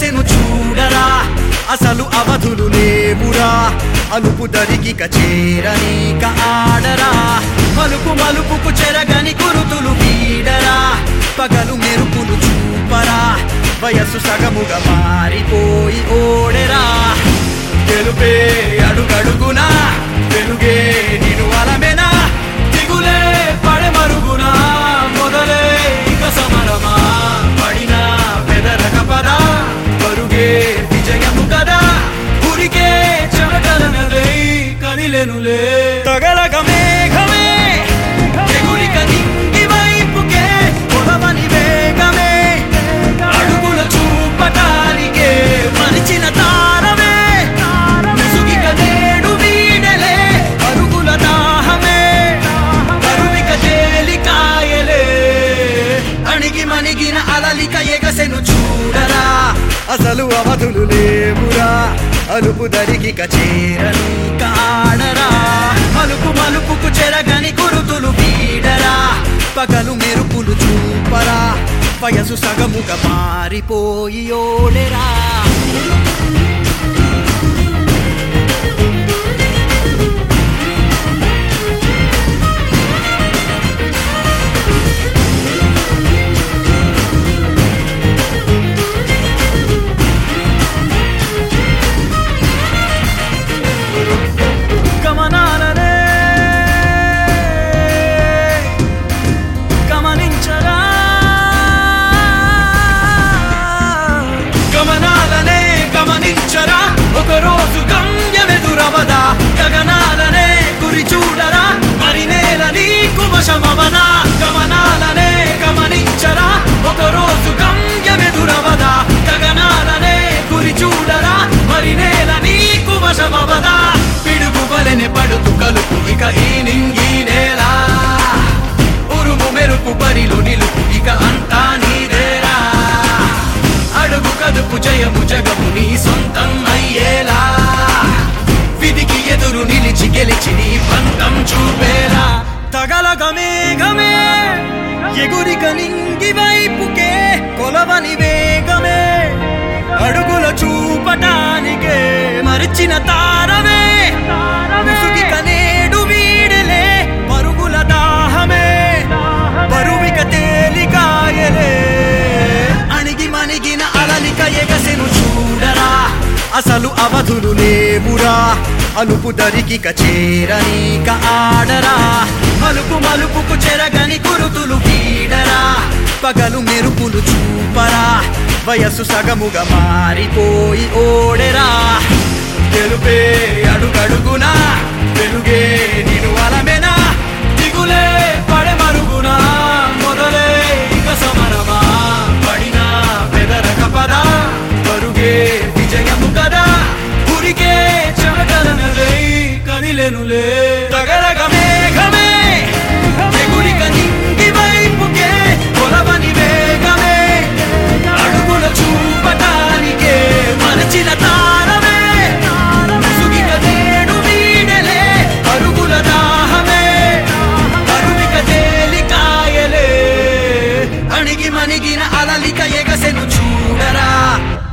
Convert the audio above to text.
ఎగసెను చూడరా అసలు అవధులు లేవురా అలుపు దరికిక చేరనీక ఆడరా మలుపు మలుపుకు చెరగని గురుతులు వీడరా పగలు మెరుపులు చూపరా వయస్సు సగముగా మారిపోయి ఓడెరా గెలుపే అడుగడుగునా వెలుగే నిను అలమెనా దిగులే పడమరుగునా మొదలే ఇక సమరమా పడిన పెదరక పద పరుగే విజయము కదా ఉరికే చెమటలనలై కదిలెనులే తగలగ మేఘమే ఎగురిక నింగి వైపుకే పొడవని వేగమే అడుగుల చూపటానికే మరిచిన తారమే ముసుగిక నేడు వీడలే అరుగుల దాహమే కరువిక తేలికాయలే అణిగి మణిగిన అలలిక ఎగసెను చూడరా అసలు అవధులు లేవురా అలుపు దరికిక చేరని కాడరా మలుపు మలుపుకు చెరగని గురుతులు వీడరా పగలు మెరుపులు చూపరా వయసు సగముగా మారిపోయి ఓడెరా గమనాలనే గమనించరా గమనాలనే గమనించరా ఒక రోజు గమ్యమెదురవదా గగనాలనే గురి చూడరా మరి నేల నీకు వశమవదా గమనాలనే గమనించరా ఒక రోజు గమ్యమెదురవదా గగనాలనే గురి చూడరా మరి నేల నీకు వశమవదా పిడుగు వలెనే పడుతు కలుపు ఇక ఈ నింగి నేల ఉరుము మెరుపు బరిలో నిలుపు ఇక అంతా నీదేరా అడుగు కదుపు జయము జగము నీ సొంతం అయ్యేలా విధికి ఎదురు నిలిచి గెలిచి నీ పంతం చూపేలా తగలగ మేఘమే ఎగురిక నింగి వైపుకే కొలవని వేగమే అడుగుల చూపటానికే మరిచిన తారమే ముసుగిక నేడు వీడలే పరుగుల దాహమే బరువిక తేలికాయలే అణిగి మణిగిన అలలిక ఎగసెను చూడరా అసలు అవధులు లేవురా అలుపు దరికిక చేరనీక ఆడరా మలుపు మలుపుకు చెరగని గురుతులు వీడరా పగలు మెరుపులు చూపరా వయస్సు సగముగా మారిపోయి ఓడెరా గెలుపే అడుగడుగునా వెలుగే నిను అలమెనా దిగులే పడమరుగునా మొదలే ఇక సమరమా పడిన పెదరక పద పరుగే విజయము కదా ఉరికే చెమటలనలై కదిలెనులే తగలగ మేఘమే ఎగురిక నింగి వైపుకే కొలవని వేగమే అడుగుల చూపటానికే మరచిన తారమే ముసుగిక నేడు వీడలే అరుగుల దాహమే కరువిక తేలికాయలే అణిగి మణిగిన అలలిక ఎగసెను చూడరా